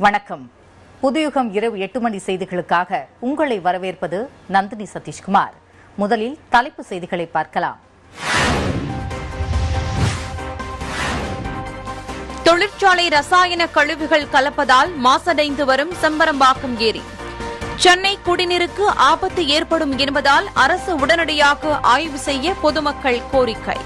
வணக்கம் புதுயுகம் இரவு எட்டு மணி செய்திகளுக்காக உங்களை வரவேற்பது நந்தினி சதீஷ்குமார் முதலில் தலைப்பு செய்திகளை பார்க்கலாம் தொழிற்சாலை ரசாயன கழிவுகள் கலப்பதால் மாசடைந்து வரும் செம்பரம்பாக்கம் ஏரி சென்னை குடிநீருக்கு ஆபத்து ஏற்படும் என்பதால் அரசு உடனடியாக ஆய்வு செய்ய பொதுமக்கள் கோரிக்கை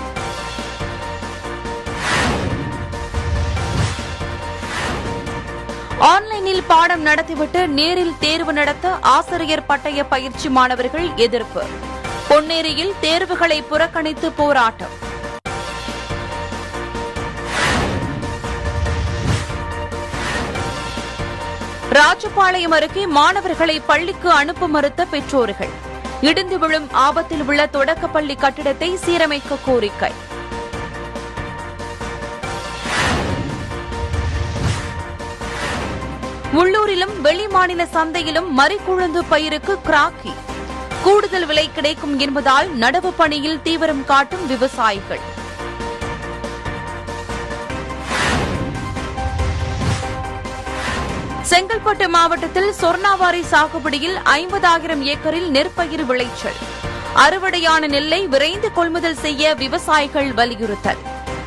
ஆன்லைனில் பாடம் நடத்திவிட்டு நேரில் தேர்வு நடத்த ஆசிரியர் பட்டய பயிற்சி மாணவர்கள் எதிர்ப்பு பொன்னேரியில் தேர்வுகளை புறக்கணித்து போராட்டம் ராஜபாளையம் அருகே மாணவர்களை பள்ளிக்கு அனுப்ப மறுத்த பெற்றோர்கள் இடிந்து விழும் ஆபத்தில் உள்ள தொடக்கப்பள்ளி கட்டிடத்தை சீரமைக்க கோரிக்கை உள்ளூரிலும் வெளிமாநில சந்தையிலும் மறிக்குழுந்து பயிருக்கு கிராக்கி கூடுதல் விலை கிடைக்கும் என்பதால் நடவு பணியில் தீவிரம் காட்டும் விவசாயிகள் செங்கல்பட்டு மாவட்டத்தில் சொர்ணாவாரி சாகுபடியில் ஐம்பதாயிரம் ஏக்கரில் நெற்பயிர் விளைச்சல் அறுவடையான நெல்லை விரைந்து கொள்முதல் செய்ய விவசாயிகள் வலியுறுத்தல்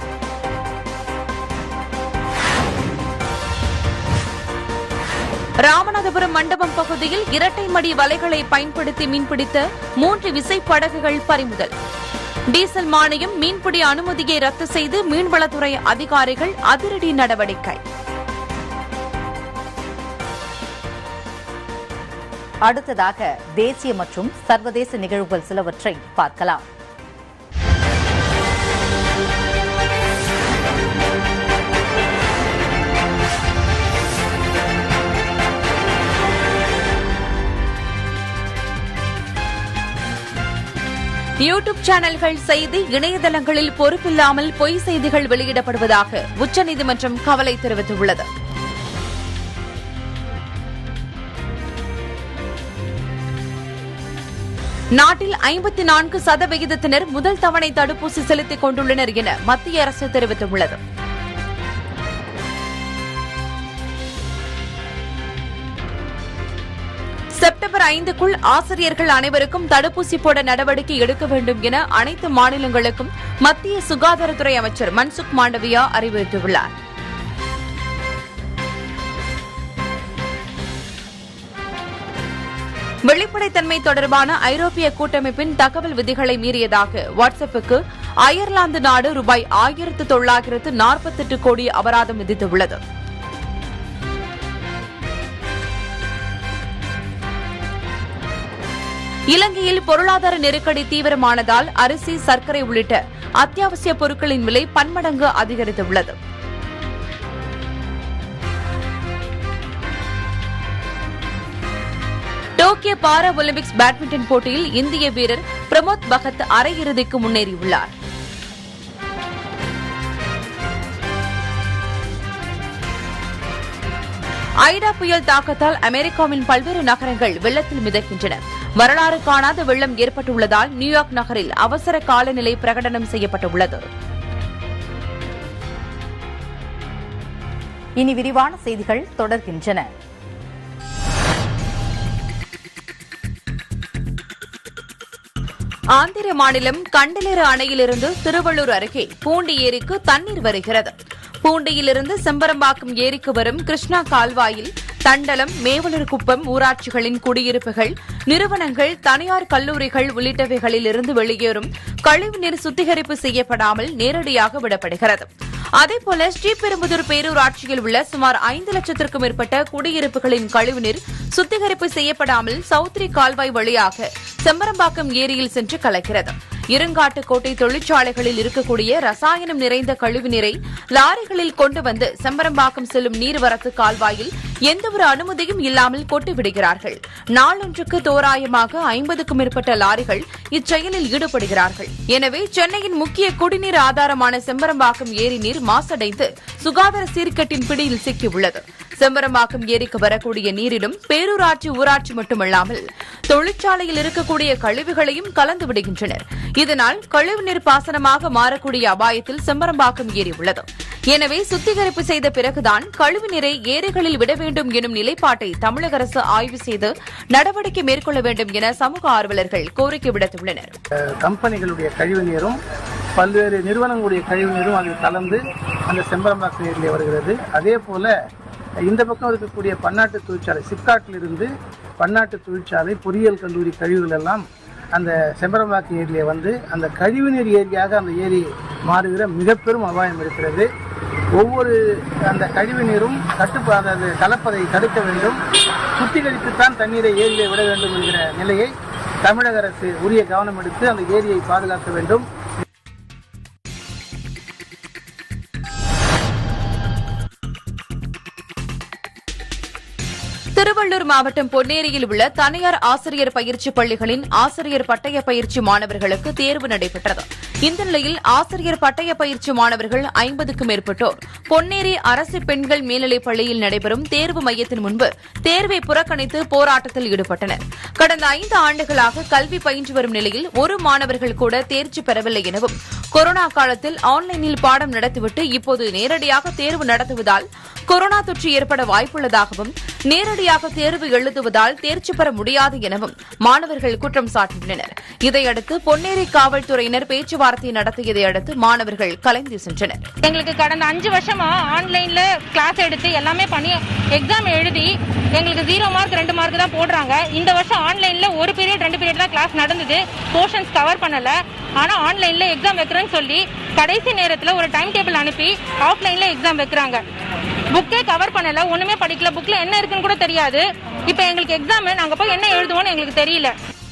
ராமநாதபுரம் மண்டபம் பகுதியில் இரட்டை மடி வலைகளை பயன்படுத்தி மீன்பிடித்த மூன்று விசைப்படகுகள் பறிமுதல் டீசல் மானியம் மீன்பிடி அனுமதியை ரத்து செய்து மீன்வளத்துறை அதிகாரிகள் அதிரடி நடவடிக்கை அடுத்ததாக தேசிய மற்றும் சர்வதேச நிகழ்வுகள் சிலவற்றை பார்க்கலாம் யூடியூப் சேனல்கள் செய்தி இணையதளங்களில் பொறுப்பில்லாமல் பொய் செய்திகள் வெளியிடப்படுவதாக உச்சநீதிமன்றம் கவலை தெரிவித்துள்ளது நாட்டில் ஐம்பத்தி நான்கு சதவிகிதத்தினர் முதல் தவணை தடுப்பூசி செலுத்திக் கொண்டுள்ளனர் என மத்திய அரசு தெரிவித்துள்ளது செப்டம்பர் ஐந்துக்குள் ஆசிரியர்கள் அனைவருக்கும் தடுப்பூசி போட நடவடிக்கை எடுக்க வேண்டும் என அனைத்து மாநிலங்களுக்கும் மத்திய சுகாதாரத்துறை அமைச்சர் மன்சுக் மாண்டவியா அறிவுறுத்தியுள்ளார் வெளிப்படைத்தன்மை தொடர்பான ஐரோப்பிய கூட்டமைப்பின் தகவல் விதிகளை மீறியதாக வாட்ஸ்அப்புக்கு அயர்லாந்து நாடு ரூபாய் ஆயிரத்து தொள்ளாயிரத்து நாற்பத்தெட்டு கோடி அபராதம் விதித்துள்ளது இலங்கையில் பொருளாதார நெருக்கடி தீவிரமானதால் அரிசி சர்க்கரை உள்ளிட்ட அத்தியாவசிய பொருட்களின் விலை பன்மடங்கு அதிகரித்துள்ளது டோக்கியோ பாரா ஒலிம்பிக்ஸ் பேட்மிண்டன் போட்டியில் இந்திய வீரர் பிரமோத் பகத் அரையிறுதிக்கு முன்னேறியுள்ளார் ஐடா புயல் தாக்கத்தால் அமெரிக்காவின் பல்வேறு நகரங்கள் வெள்ளத்தில் மிதக்கின்றன வரலாறு காணாத வெள்ளம் ஏற்பட்டுள்ளதால் நியூயார்க் நகரில் அவசர காலநிலை பிரகடனம் செய்யப்பட்டுள்ளது இனி விரிவான செய்திகள் தொடர்கின்றன ஆந்திர மாநிலம் கண்டலேறு அணையிலிருந்து திருவள்ளூர் அருகே பூண்டி ஏரிக்கு தண்ணீர் வருகிறது பூண்டியிலிருந்து செம்பரம்பாக்கம் ஏரிக்கு வரும் கிருஷ்ணா கால்வாயில் தண்டலம் மேவலூர்குப்பம் ஊராட்சிகளின் குடியிருப்புகள் நிறுவனங்கள் தனியார் கல்லூரிகள் உள்ளிட்டவைகளில் இருந்து வெளியேறும் கழிவுநீர் சுத்திகரிப்பு செய்யப்படாமல் நேரடியாக விடப்படுகிறது அதேபோல ஸ்ரீபெரும்புதூர் பேரூராட்சியில் உள்ள சுமார் ஐந்து லட்சத்திற்கும் மேற்பட்ட குடியிருப்புகளின் கழிவுநீர் சுத்திகரிப்பு செய்யப்படாமல் சௌத்ரி கால்வாய் வழியாக செம்பரம்பாக்கம் ஏரியில் சென்று கலக்கிறது இருங்காட்டுக்கோட்டை தொழிற்சாலைகளில் இருக்கக்கூடிய ரசாயனம் நிறைந்த கழிவுநீரை லாரிகளில் கொண்டு வந்து செம்பரம்பாக்கம் செல்லும் நீர்வரத்து கால்வாயில் எந்தவொரு அனுமதியும் இல்லாமல் கொட்டி விடுகிறார்கள் நாளொன்றுக்கு தோராயமாக ஐம்பதுக்கும் மேற்பட்ட லாரிகள் இச்செயலில் ஈடுபடுகிறார்கள் எனவே சென்னையின் முக்கிய குடிநீர் ஆதாரமான செம்பரம்பாக்கம் ஏரி நீர் மாசடைந்து சுகாதார சீர்கேட்டின் பிடியில் சிக்கியுள்ளது செம்பரம்பாக்கம் ஏரிக்கு வரக்கூடிய நீரிலும் பேரூராட்சி ஊராட்சி மட்டுமல்லாமல் தொழிற்சாலையில் இருக்கக்கூடிய கழிவுகளையும் கலந்து விடுகின்றனர் இதனால் கழிவுநீர் பாசனமாக மாறக்கூடிய அபாயத்தில் செம்பரம்பாக்கம் ஏரி உள்ளது எனவே சுத்திகரிப்பு செய்த பிறகுதான் கழிவுநீரை ஏரிகளில் விட வேண்டும் எனும் நிலைப்பாட்டை தமிழக அரசு ஆய்வு செய்து நடவடிக்கை மேற்கொள்ள வேண்டும் என சமூக ஆர்வலர்கள் கோரிக்கை விடுத்துள்ளனர் கம்பெனிகளுடைய கழிவு நீரும் பல்வேறு நிறுவனங்களுடைய கழிவு நீரும் அதில் கலந்து அந்த செம்பரம்பாக்கம் ஏரியிலே வருகிறது அதே போல இந்த பக்கம் இருக்கக்கூடிய பன்னாட்டு தொழிற்சாலை சிப்காட்டில் இருந்து பன்னாட்டு தொழிற்சாலை பொறியியல் கல்லூரி கழிவுகள் எல்லாம் அந்த செம்பரம்பாக்கம் ஏரியிலே வந்து அந்த கழிவுநீர் ஏரியாக அந்த ஏரி மாறுகிற மிக பெரும் அபாயம் இருக்கிறது ஒவ்வொரு அந்த கழிவு நீரும் கட்டுப்பா அதாவது கலப்பதை தடுக்க வேண்டும் சுத்திகரித்துத்தான் தண்ணீரை ஏரியிலே விட வேண்டும் என்கிற நிலையை தமிழக அரசு உரிய கவனம் எடுத்து அந்த ஏரியை பாதுகாக்க வேண்டும் திருவள்ளூர் மாவட்டம் பொன்னேரியில் உள்ள தனியார் ஆசிரியர் பயிற்சி பள்ளிகளின் ஆசிரியர் பட்டய பயிற்சி மாணவர்களுக்கு தேர்வு நடைபெற்றது இந்த நிலையில் ஆசிரியர் பட்டய பயிற்சி மாணவர்கள் ஐம்பதுக்கும் மேற்பட்டோர் பொன்னேரி அரசு பெண்கள் மேல்நிலைப் பள்ளியில் நடைபெறும் தேர்வு மையத்தின் முன்பு தேர்வை புறக்கணித்து போராட்டத்தில் ஈடுபட்டனர் கடந்த ஐந்து ஆண்டுகளாக கல்வி பயின்று வரும் நிலையில் ஒரு மாணவர்கள் கூட தேர்ச்சி பெறவில்லை எனவும் கொரோனா காலத்தில் ஆன்லைனில் பாடம் நடத்திவிட்டு இப்போது நேரடியாக தேர்வு நடத்துவதால் கொரோனா தொற்று ஏற்பட வாய்ப்புள்ளதாகவும் நேரடியாக தேர்வு எழுதுவதால் தேர்ச்சி பெற முடியாது எனவும் மாணவர்கள் குற்றம் சாட்டியுள்ளனர் இதையடுத்து பொன்னேரி காவல்துறையினர் பேச்சுவார்த்தை நடத்தியதை அடுத்து மாணவர்கள் கலைந்து சென்றனர் எங்களுக்கு கடந்த அஞ்சு வருஷமா ஆன்லைன்ல கிளாஸ் எடுத்து எல்லாமே பண்ணி எக்ஸாம் எழுதி எங்களுக்கு ஜீரோ மார்க் ரெண்டு மார்க் தான் போடுறாங்க இந்த வருஷம் ஆன்லைன்ல ஒரு பீரியட் ரெண்டு பீரியட் தான் கிளாஸ் நடந்தது போர்ஷன்ஸ் கவர் பண்ணல ஆனா ஆன்லைன்ல எக்ஸாம் வைக்கிறேன்னு சொல்லி கடைசி நேரத்துல ஒரு டைம் டேபிள் அனுப்பி ஆஃப்லைன்ல எக்ஸாம் வைக்கிறாங்க புக்கே கவர் பண்ணல ஒண்ணுமே படிக்கல புக்ல என்ன இருக்குன்னு கூட தெரியாது இப்போ எங்களுக்கு எக்ஸாம் நாங்க போய் என்ன எழுதுவோம்னு எங்களுக்கு தெரியல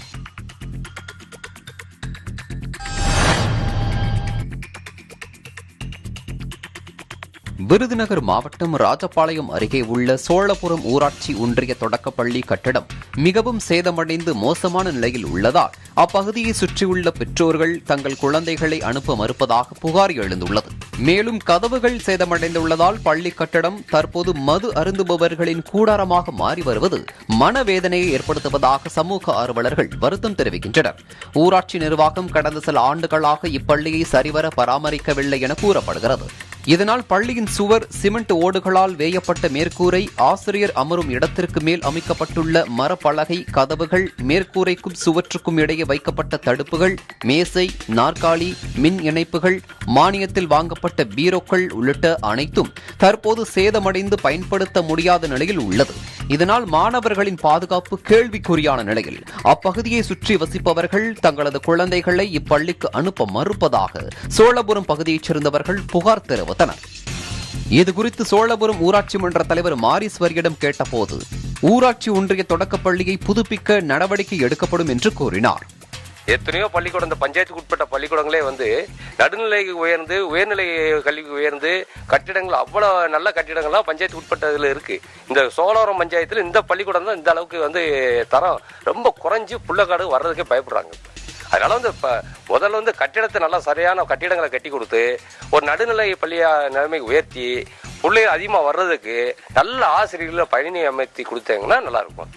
விருதுநகர் மாவட்டம் ராஜபாளையம் அருகே உள்ள சோழபுரம் ஊராட்சி ஒன்றிய தொடக்கப்பள்ளி கட்டடம் மிகவும் சேதமடைந்து மோசமான நிலையில் உள்ளதால் அப்பகுதியை சுற்றியுள்ள பெற்றோர்கள் தங்கள் குழந்தைகளை அனுப்ப மறுப்பதாக புகார் எழுந்துள்ளது மேலும் கதவுகள் சேதமடைந்துள்ளதால் பள்ளி கட்டடம் தற்போது மது அருந்துபவர்களின் கூடாரமாக மாறி வருவது மனவேதனையை ஏற்படுத்துவதாக சமூக ஆர்வலர்கள் வருத்தம் தெரிவிக்கின்றனர் ஊராட்சி நிர்வாகம் கடந்த சில ஆண்டுகளாக இப்பள்ளியை சரிவர பராமரிக்கவில்லை என கூறப்படுகிறது இதனால் பள்ளியின் சுவர் சிமெண்ட் ஓடுகளால் வேயப்பட்ட மேற்கூரை ஆசிரியர் அமரும் இடத்திற்கு மேல் அமைக்கப்பட்டுள்ள மரப்பலகை கதவுகள் மேற்கூரைக்கும் சுவற்றுக்கும் இடையே வைக்கப்பட்ட தடுப்புகள் மேசை நாற்காலி மின் இணைப்புகள் மானியத்தில் வாங்கப்பட்ட பீரோக்கள் உள்ளிட்ட அனைத்தும் தற்போது சேதமடைந்து பயன்படுத்த முடியாத நிலையில் உள்ளது இதனால் மாணவர்களின் பாதுகாப்பு கேள்விக்குறியான நிலையில் அப்பகுதியை சுற்றி வசிப்பவர்கள் தங்களது குழந்தைகளை இப்பள்ளிக்கு அனுப்ப மறுப்பதாக சோழபுரம் பகுதியைச் சேர்ந்தவர்கள் புகார் தெரிவித்தனர் இதுகுறித்து சோழபுரம் ஊராட்சி மன்ற தலைவர் மாரீஸ்வரியிடம் கேட்டபோது ஊராட்சி ஒன்றிய தொடக்கப்பள்ளியை புதுப்பிக்க நடவடிக்கை எடுக்கப்படும் என்று கூறினார் எத்தனையோ பள்ளிக்கூடம் இந்த பஞ்சாயத்துக்கு உட்பட்ட பள்ளிக்கூடங்களே வந்து நடுநிலைக்கு உயர்ந்து உயர்நிலை கல்விக்கு உயர்ந்து கட்டிடங்கள் அவ்வளவு நல்ல கட்டிடங்கள்லாம் பஞ்சாயத்து உட்பட்டதுல இருக்கு இந்த சோழவரம் பஞ்சாயத்துல இந்த பள்ளிக்கூடம் தான் இந்த அளவுக்கு வந்து தரம் ரொம்ப குறைஞ்சு புள்ளக்காடு வர்றதுக்கே பயப்படுறாங்க அதனால வந்து இப்ப முதல்ல வந்து கட்டிடத்தை நல்லா சரியான கட்டிடங்களை கட்டி கொடுத்து ஒரு நடுநிலை பள்ளியா நிலைமைக்கு உயர்த்தி பிள்ளைகள் அதிகமாக வர்றதுக்கு நல்ல ஆசிரியர்களை பயணி அமைத்தி கொடுத்தாங்கன்னா நல்லா இருக்கும்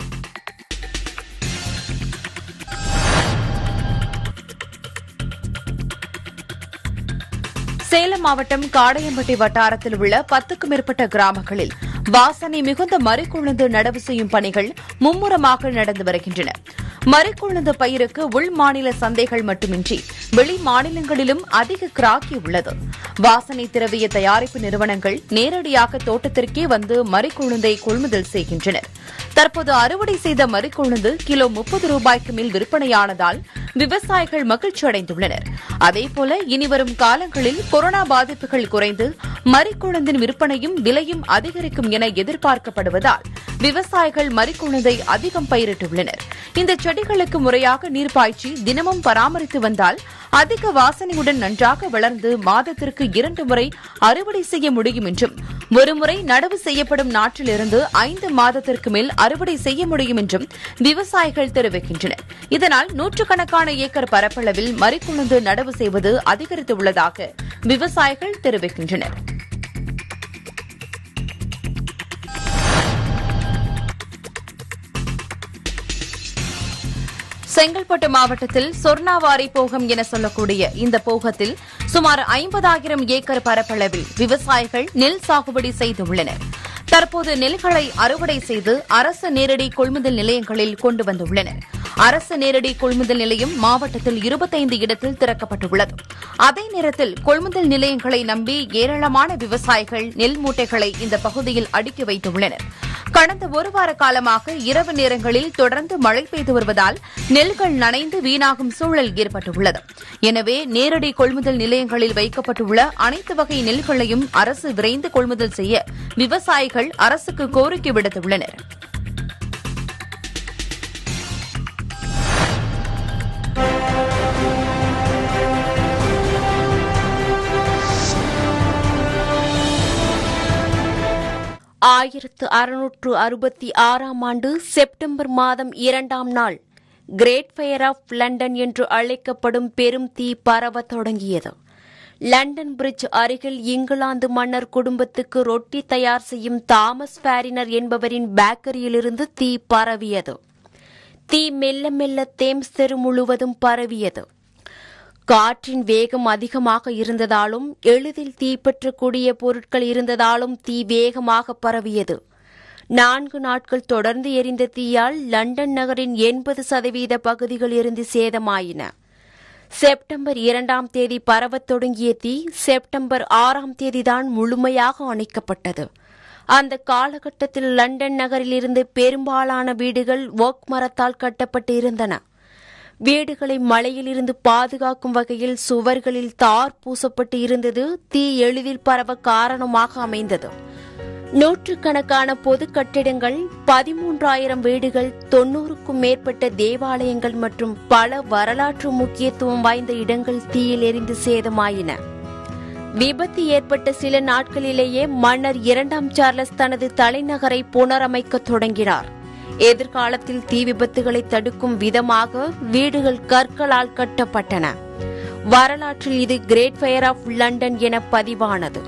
சேலம் மாவட்டம் காடையம்பட்டி வட்டாரத்தில் உள்ள பத்துக்கும் மேற்பட்ட கிராமங்களில் வாசனை மிகுந்த மறிக்குழுந்து நடவு செய்யும் பணிகள் மும்முரமாக நடந்து வருகின்றன மறிக்குழுந்து பயிருக்கு உள் மாநில சந்தைகள் மட்டுமின்றி வெளி மாநிலங்களிலும் அதிக கிராக்கி உள்ளது வாசனை திரவிய தயாரிப்பு நிறுவனங்கள் நேரடியாக தோட்டத்திற்கே வந்து மறிக்குழுந்தை கொள்முதல் செய்கின்றனர் தற்போது அறுவடை செய்த மறிக்குழுந்து கிலோ முப்பது ரூபாய்க்கு மேல் விற்பனையானதால் விவசாயிகள் மகிழ்ச்சி அடைந்துள்ளனர் அதேபோல இனிவரும் காலங்களில் கொரோனா பாதிப்புகள் குறைந்து மறிக்குழுந்தின் விற்பனையும் விலையும் அதிகரிக்கும் என எதிர்பார்க்கப்படுவதால் விவசாயிகள் மறிக்குழுந்தை அதிகம் பயிரிட்டுள்ளனர் இந்த செடிகளுக்கு முறையாக நீர் பாய்ச்சி தினமும் பராமரித்து வந்தால் அதிக வாசனையுடன் நன்றாக வளர்ந்து மாதத்திற்கு இரண்டு முறை அறுவடை செய்ய முடியும் என்றும் ஒருமுறை நடவு செய்யப்படும் நாட்டிலிருந்து ஐந்து மாதத்திற்கு மேல் அறுவடை செய்ய முடியும் என்றும் விவசாயிகள் தெரிவிக்கின்றனர் இதனால் நூற்றுக்கணக்கான ஏக்கர் பரப்பளவில் மறிக்குழுந்து நடவு செய்வது அதிகரித்துள்ளதாக விவசாயிகள் தெரிவிக்கின்றனர் செங்கல்பட்டு மாவட்டத்தில் சொர்ணாவாரி போகம் என சொல்லக்கூடிய இந்த போகத்தில் சுமார் ஐம்பதாயிரம் ஏக்கர் பரப்பளவில் விவசாயிகள் நெல் சாகுபடி செய்துள்ளனர் தற்போது நெல்களை அறுவடை செய்து அரசு நேரடி கொள்முதல் நிலையங்களில் கொண்டு வந்துள்ளனர் அரசு நேரடி கொள்முதல் நிலையம் மாவட்டத்தில் இருபத்தைந்து இடத்தில் திறக்கப்பட்டுள்ளது அதே நேரத்தில் கொள்முதல் நிலையங்களை நம்பி ஏராளமான விவசாயிகள் நெல் மூட்டைகளை இந்த பகுதியில் அடுக்கி வைத்துள்ளனர் கடந்த ஒரு வார காலமாக இரவு நேரங்களில் தொடர்ந்து மழை பெய்து வருவதால் நெல்கள் நனைந்து வீணாகும் சூழல் ஏற்பட்டுள்ளது எனவே நேரடி கொள்முதல் நிலையங்களில் வைக்கப்பட்டுள்ள அனைத்து வகை நெல்களையும் அரசு விரைந்து கொள்முதல் செய்ய விவசாயிகள் அரசுக்கு கோரிக்கை விடுத்துள்ளனர் ஆயிரத்து அறுநூற்று அறுபத்தி ஆறாம் ஆண்டு செப்டம்பர் மாதம் இரண்டாம் நாள் கிரேட் ஃபயர் ஆஃப் லண்டன் என்று அழைக்கப்படும் பெரும் தீ பரவத் தொடங்கியது லண்டன் பிரிட்ஜ் அருகில் இங்கிலாந்து மன்னர் குடும்பத்துக்கு ரொட்டி தயார் செய்யும் தாமஸ் ஃபேரினர் என்பவரின் பேக்கரியிலிருந்து தீ பரவியது தீ மெல்ல மெல்ல தேம்ஸ் தெரு முழுவதும் பரவியது காற்றின் வேகம் அதிகமாக இருந்ததாலும் எளிதில் தீப்பற்றக்கூடிய பொருட்கள் இருந்ததாலும் தீ வேகமாக பரவியது நான்கு நாட்கள் தொடர்ந்து எரிந்த தீயால் லண்டன் நகரின் எண்பது சதவீத பகுதிகள் இருந்து சேதமாயின செப்டம்பர் இரண்டாம் தேதி பரவத் தொடங்கிய தீ செப்டம்பர் ஆறாம் தேதிதான் முழுமையாக அணைக்கப்பட்டது அந்த காலகட்டத்தில் லண்டன் நகரில் இருந்து பெரும்பாலான வீடுகள் ஓக் மரத்தால் கட்டப்பட்டு இருந்தன வீடுகளை மழையிலிருந்து பாதுகாக்கும் வகையில் சுவர்களில் தார் பூசப்பட்டு இருந்தது தீ எளிதில் பரவ காரணமாக அமைந்தது நூற்றுக்கணக்கான பொது கட்டிடங்கள் பதிமூன்றாயிரம் வீடுகள் தொன்னூறுக்கும் மேற்பட்ட தேவாலயங்கள் மற்றும் பல வரலாற்று முக்கியத்துவம் வாய்ந்த இடங்கள் தீயில் எரிந்து சேதமாயின விபத்து ஏற்பட்ட சில நாட்களிலேயே மன்னர் இரண்டாம் சார்லஸ் தனது தலைநகரை புனரமைக்கத் தொடங்கினார் எதிர்காலத்தில் தீ விபத்துகளை தடுக்கும் விதமாக வீடுகள் கற்களால் கட்டப்பட்டன வரலாற்றில் இது கிரேட் ஃபயர் ஆஃப் லண்டன் என பதிவானது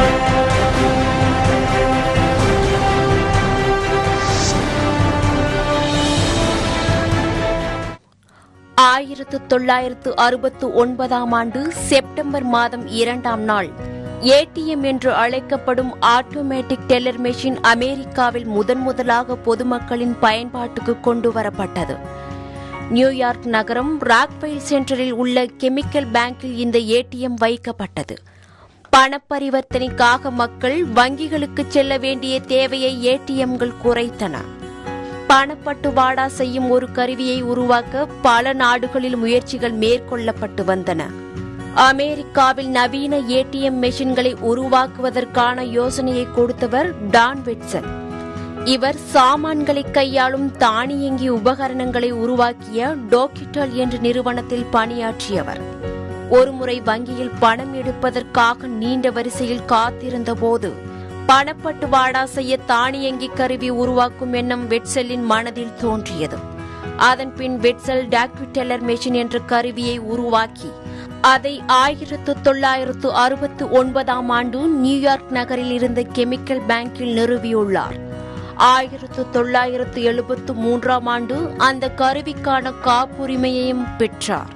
ஆயிரத்து தொள்ளாயிரத்து அறுபத்து ஒன்பதாம் ஆண்டு செப்டம்பர் மாதம் இரண்டாம் நாள் ஏடிஎம் என்று அழைக்கப்படும் ஆட்டோமேட்டிக் டெல்லர் மெஷின் அமெரிக்காவில் முதன் முதலாக பொதுமக்களின் பயன்பாட்டுக்கு கொண்டு வரப்பட்டது நியூயார்க் நகரம் ராக்வைல் சென்டரில் உள்ள கெமிக்கல் பேங்கில் இந்த ஏடிஎம் வைக்கப்பட்டது பண பரிவர்த்தனைக்காக மக்கள் வங்கிகளுக்கு செல்ல வேண்டிய தேவையை ஏடிஎம்கள் குறைத்தன பணப்பட்டுவாடா செய்யும் ஒரு கருவியை உருவாக்க பல நாடுகளில் முயற்சிகள் மேற்கொள்ளப்பட்டு வந்தன அமெரிக்காவில் நவீன ஏடிஎம் மெஷின்களை உருவாக்குவதற்கான யோசனையை கொடுத்தவர் டான் விட்சன் இவர் சாமான்களை கையாளும் தானியங்கி உபகரணங்களை உருவாக்கிய டோக்கிட்டல் என்ற நிறுவனத்தில் பணியாற்றியவர் ஒருமுறை வங்கியில் பணம் எடுப்பதற்காக நீண்ட வரிசையில் காத்திருந்த போது பணப்பட்டுவாடா செய்ய தானியங்கி கருவி உருவாக்கும் எண்ணம் வெட்செல்லின் மனதில் தோன்றியது அதன் பின் வெட்சல் டாக்விட்டெல்லர் மெஷின் என்ற கருவியை உருவாக்கி அதை ஆயிரத்து தொள்ளாயிரத்து அறுபத்து ஒன்பதாம் ஆண்டு நியூயார்க் நகரில் இருந்த கெமிக்கல் பேங்கில் நிறுவியுள்ளார் ஆயிரத்து தொள்ளாயிரத்து எழுபத்து மூன்றாம் ஆண்டு அந்த கருவிக்கான காப்புரிமையையும் பெற்றார்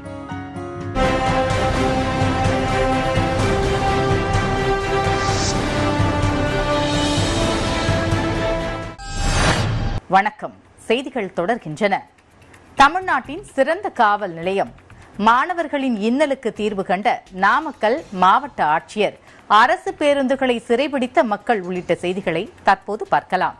வணக்கம் செய்திகள் தொடர்கின்றன தமிழ்நாட்டின் சிறந்த காவல் நிலையம் மாணவர்களின் இன்னலுக்கு தீர்வு கண்ட நாமக்கல் மாவட்ட ஆட்சியர் அரசு பேருந்துகளை சிறைபிடித்த மக்கள் உள்ளிட்ட செய்திகளை தற்போது பார்க்கலாம்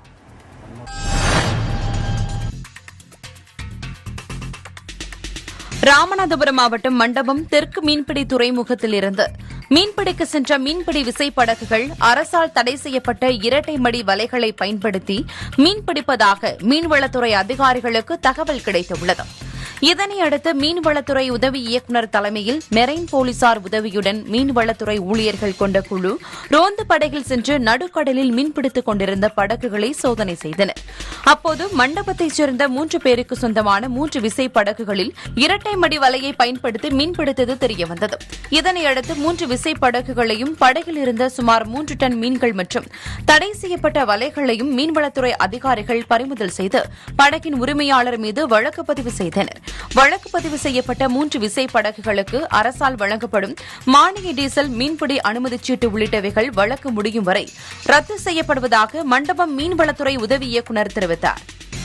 ராமநாதபுரம் மாவட்டம் மண்டபம் தெற்கு மீன்பிடி துறைமுகத்தில் இருந்து மீன்பிடிக்க சென்ற மீன்பிடி விசைப்படகுகள் அரசால் தடை செய்யப்பட்ட இரட்டை மடி வலைகளை பயன்படுத்தி மீன்பிடிப்பதாக மீன்வளத்துறை அதிகாரிகளுக்கு தகவல் கிடைத்துள்ளது இதனையடுத்து மீன்வளத்துறை உதவி இயக்குநர் தலைமையில் மெரைன் போலீசார் உதவியுடன் மீன்வளத்துறை ஊழியர்கள் கொண்ட குழு ரோந்து படகில் சென்று நடுக்கடலில் மீன்பிடித்துக் கொண்டிருந்த படகுகளை சோதனை செய்தனர் அப்போது மண்டபத்தைச் சேர்ந்த மூன்று பேருக்கு சொந்தமான மூன்று விசை படகுகளில் இரட்டை மடி வலையை பயன்படுத்தி மீன்பிடித்தது தெரியவந்தது இதனையடுத்து மூன்று விசை படகுகளையும் படகில் இருந்த சுமார் மூன்று டன் மீன்கள் மற்றும் தடை செய்யப்பட்ட வலைகளையும் மீன்வளத்துறை அதிகாரிகள் பறிமுதல் செய்து படகின் உரிமையாளர் மீது வழக்கு பதிவு செய்தனர் வழக்கு பதிவு செய்யப்பட்ட மூன்று விசை படகுகளுக்கு அரசால் வழங்கப்படும் மானிய டீசல் மீன்பிடி அனுமதிச் சீட்டு உள்ளிட்டவைகள் வழக்கு முடியும் வரை ரத்து செய்யப்படுவதாக மண்டபம் மீன்வளத்துறை உதவி இயக்குநர் தெரிவித்தார்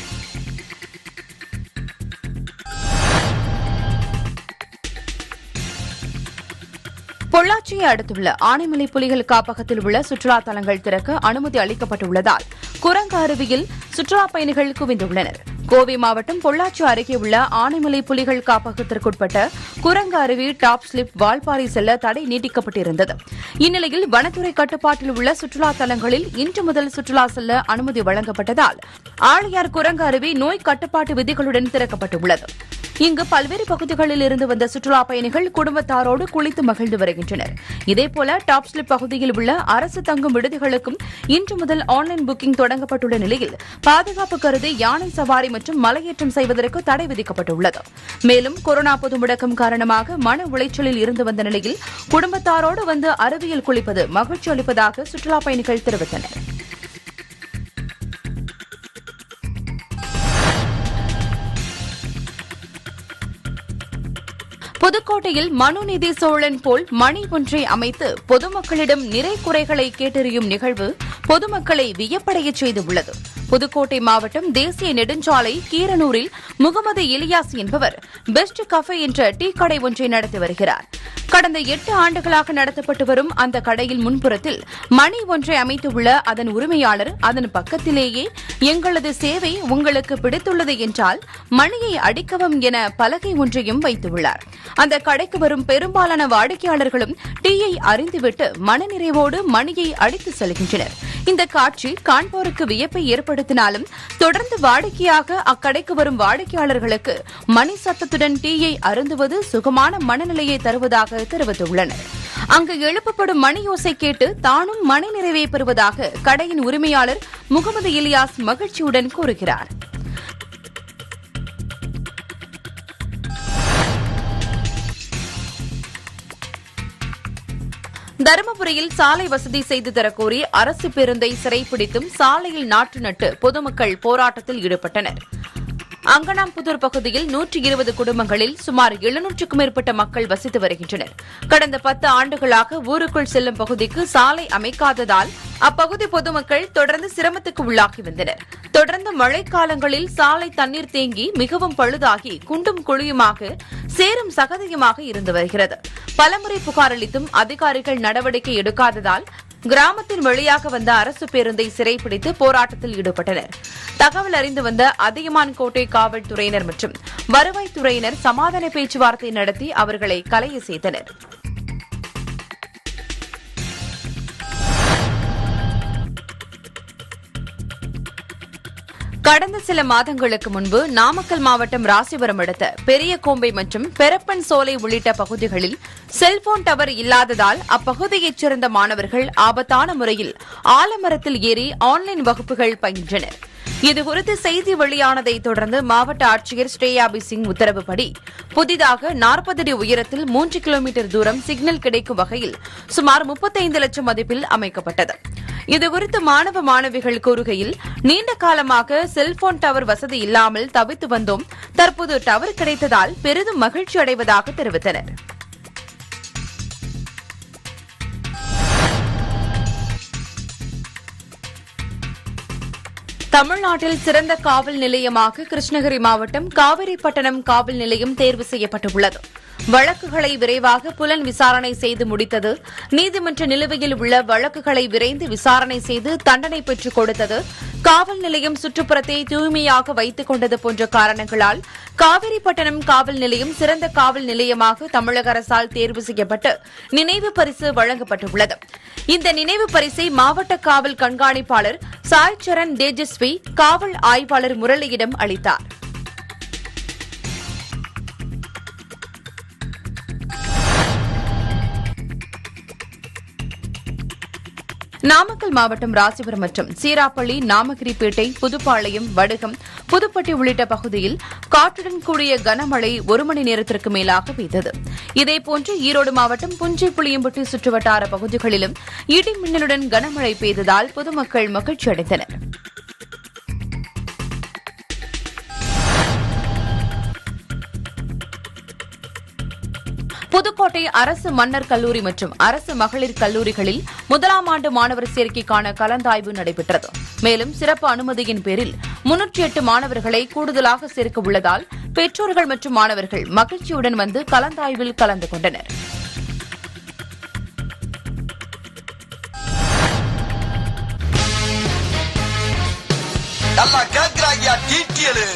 பொள்ளாச்சியை அடுத்துள்ள ஆனைமலை புலிகள் காப்பகத்தில் உள்ள சுற்றுலா தலங்கள் திறக்க அனுமதி அளிக்கப்பட்டுள்ளதால் குரங்கு அருவியில் சுற்றுலா பயணிகள் குவிந்துள்ளனர் கோவை மாவட்டம் பொள்ளாச்சி அருகே உள்ள ஆனைமலை புலிகள் காப்பகத்திற்குட்பட்ட குரங்கு அருவி டாப் ஸ்லிப் வால்பாறை செல்ல தடை நீட்டிக்கப்பட்டிருந்தது இந்நிலையில் வனத்துறை கட்டுப்பாட்டில் உள்ள சுற்றுலா தலங்களில் இன்று முதல் சுற்றுலா செல்ல அனுமதி வழங்கப்பட்டதால் ஆழியார் குரங்கு அருவி நோய் கட்டுப்பாட்டு விதிகளுடன் திறக்கப்பட்டுள்ளது இங்கு பல்வேறு பகுதிகளில் இருந்து வந்த சுற்றுலா பயணிகள் குடும்பத்தாரோடு குளித்து மகிழ்ந்து வருகின்றனர் இதேபோல டாப் ஸ்லிப் பகுதியில் உள்ள அரசு தங்கும் விடுதிகளுக்கும் இன்று முதல் ஆன்லைன் புக்கிங் தொடங்கப்பட்டுள்ள நிலையில் பாதுகாப்பு கருதி யானை சவாரி மற்றும் மலையேற்றம் செய்வதற்கு தடை விதிக்கப்பட்டுள்ளது மேலும் கொரோனா பொது முடக்கம் காரணமாக மன உளைச்சலில் இருந்து வந்த நிலையில் குடும்பத்தாரோடு வந்து அருவியில் குளிப்பது மகிழ்ச்சி அளிப்பதாக சுற்றுலா பயணிகள் தெரிவித்தனர் புதுக்கோட்டையில் மனுநீதி சோழன் போல் மணி ஒன்றை அமைத்து பொதுமக்களிடம் நிறை குறைகளை கேட்டறியும் நிகழ்வு பொதுமக்களை வியப்படையச் செய்துள்ளது புதுக்கோட்டை மாவட்டம் தேசிய நெடுஞ்சாலை கீரனூரில் முகமது இலியாஸ் என்பவர் பெஸ்ட் கஃபே என்ற டீ கடை ஒன்றை நடத்தி வருகிறார் கடந்த எட்டு ஆண்டுகளாக நடத்தப்பட்டு வரும் அந்த கடையில் முன்புறத்தில் மணி ஒன்றை அமைத்துள்ள அதன் உரிமையாளர் அதன் பக்கத்திலேயே எங்களது சேவை உங்களுக்கு பிடித்துள்ளது என்றால் மணியை அடிக்கவும் என பலகை ஒன்றையும் வைத்துள்ளார் அந்த கடைக்கு வரும் பெரும்பாலான வாடிக்கையாளர்களும் டீயை அறிந்துவிட்டு மனநிறைவோடு மணியை அடித்து செல்கின்றனர் இந்த காட்சி காண்போருக்கு வியப்பை ஏற்படுத்தினாலும் தொடர்ந்து வாடிக்கையாக அக்கடைக்கு வரும் வாடிக்கையாளர்களுக்கு மணி சத்தத்துடன் டீயை அருந்துவது சுகமான மனநிலையை தருவதாக தெரிவித்துள்ளனர் அங்கு எழுப்பப்படும் மணி யோசை கேட்டு தானும் மணி நிறைவை பெறுவதாக கடையின் உரிமையாளர் முகமது இலியாஸ் மகிழ்ச்சியுடன் கூறுகிறார் தருமபுரியில் சாலை வசதி செய்து தரக்கோரி அரசு பேருந்தை சிறைப்பிடித்தும் சாலையில் நாற்று நட்டு பொதுமக்கள் போராட்டத்தில் ஈடுபட்டனர் அங்கனாம்புதூர் பகுதியில் நூற்றி இருபது குடும்பங்களில் சுமார் எழுநூற்றுக்கும் மேற்பட்ட மக்கள் வசித்து வருகின்றனர் கடந்த பத்து ஆண்டுகளாக ஊருக்குள் செல்லும் பகுதிக்கு சாலை அமைக்காததால் அப்பகுதி பொதுமக்கள் தொடர்ந்து சிரமத்துக்கு உள்ளாகி வந்தனர் தொடர்ந்து மழைக்காலங்களில் சாலை தண்ணீர் தேங்கி மிகவும் பழுதாகி குண்டும் குழியுமாக சேரும் சகதியுமாக இருந்து வருகிறது பலமுறை புகார் அளித்தும் அதிகாரிகள் நடவடிக்கை எடுக்காததால் கிராமத்தின் வழியாக வந்த அரசு பேருந்தை சிறைப்பிடித்து போராட்டத்தில் ஈடுபட்டனர் தகவல் அறிந்து வந்த அதியமான் கோட்டை காவல்துறையினர் மற்றும் வருவாய்த்துறையினர் சமாதான பேச்சுவார்த்தை நடத்தி அவர்களை கலைய செய்தனர் கடந்த சில மாதங்களுக்கு முன்பு நாமக்கல் மாவட்டம் ராசிபுரம் அடுத்த பெரிய கோம்பை மற்றும் பெரப்பன் சோலை உள்ளிட்ட பகுதிகளில் செல்போன் டவர் இல்லாததால் அப்பகுதியைச் சேர்ந்த மாணவர்கள் ஆபத்தான முறையில் ஆலமரத்தில் ஏறி ஆன்லைன் வகுப்புகள் பயின்றனர் இதுகுறித்து செய்தி வெளியானதை தொடர்ந்து மாவட்ட ஆட்சியர் ஸ்ரேயாபி சிங் உத்தரவுப்படி புதிதாக நாற்பது அடி உயரத்தில் மூன்று கிலோமீட்டர் தூரம் சிக்னல் கிடைக்கும் வகையில் சுமார் முப்பத்தைந்து லட்சம் மதிப்பில் அமைக்கப்பட்டது இதுகுறித்து மாணவ மாணவிகள் கூறுகையில் நீண்ட காலமாக செல்போன் டவர் வசதி இல்லாமல் தவித்து வந்தோம் தற்போது டவர் கிடைத்ததால் பெரிதும் மகிழ்ச்சி அடைவதாக தெரிவித்தனர் தமிழ்நாட்டில் சிறந்த காவல் நிலையமாக கிருஷ்ணகிரி மாவட்டம் காவிரிப்பட்டணம் காவல் நிலையம் தேர்வு செய்யப்பட்டுள்ளது வழக்குகளை விரைவாக புலன் விசாரணை செய்து முடித்தது நீதிமன்ற நிலுவையில் உள்ள வழக்குகளை விரைந்து விசாரணை செய்து தண்டனை பெற்றுக் கொடுத்தது காவல் நிலையம் சுற்றுப்புறத்தை தூய்மையாக வைத்துக் கொண்டது போன்ற காரணங்களால் காவிரிப்பட்டணம் காவல் நிலையம் சிறந்த காவல் நிலையமாக தமிழக அரசால் தேர்வு செய்யப்பட்டு நினைவு பரிசு வழங்கப்பட்டுள்ளது இந்த நினைவு பரிசை மாவட்ட காவல் கண்காணிப்பாளர் சாய் சரண் தேஜஸ்வி காவல் ஆய்வாளர் முரளியிடம் அளித்தார் நாமக்கல் மாவட்டம் ராசிபுரம் மற்றும் சீராப்பள்ளி நாமகிரிப்பேட்டை புதுப்பாளையம் வடுகம் புதுப்பட்டி உள்ளிட்ட பகுதியில் காற்றுடன் கூடிய கனமழை ஒரு மணி நேரத்திற்கு மேலாக பெய்தது இதேபோன்று ஈரோடு மாவட்டம் புஞ்சை புளியம்பட்டி சுற்றுவட்டார பகுதிகளிலும் இடி மின்னலுடன் கனமழை பெய்ததால் பொதுமக்கள் மகிழ்ச்சி அடைந்தனர் புதுக்கோட்டை அரசு மன்னர் கல்லூரி மற்றும் அரசு மகளிர் கல்லூரிகளில் முதலாம் ஆண்டு மாணவர் சேர்க்கைக்கான கலந்தாய்வு நடைபெற்றது மேலும் சிறப்பு அனுமதியின் பேரில் முன்னூற்றி எட்டு மாணவர்களை கூடுதலாக சேர்க்க உள்ளதால் பெற்றோர்கள் மற்றும் மாணவர்கள் மகிழ்ச்சியுடன் வந்து கலந்தாய்வில் கலந்து கொண்டனர் நல்லா கேக்குறாங்கயா டீட்டியலு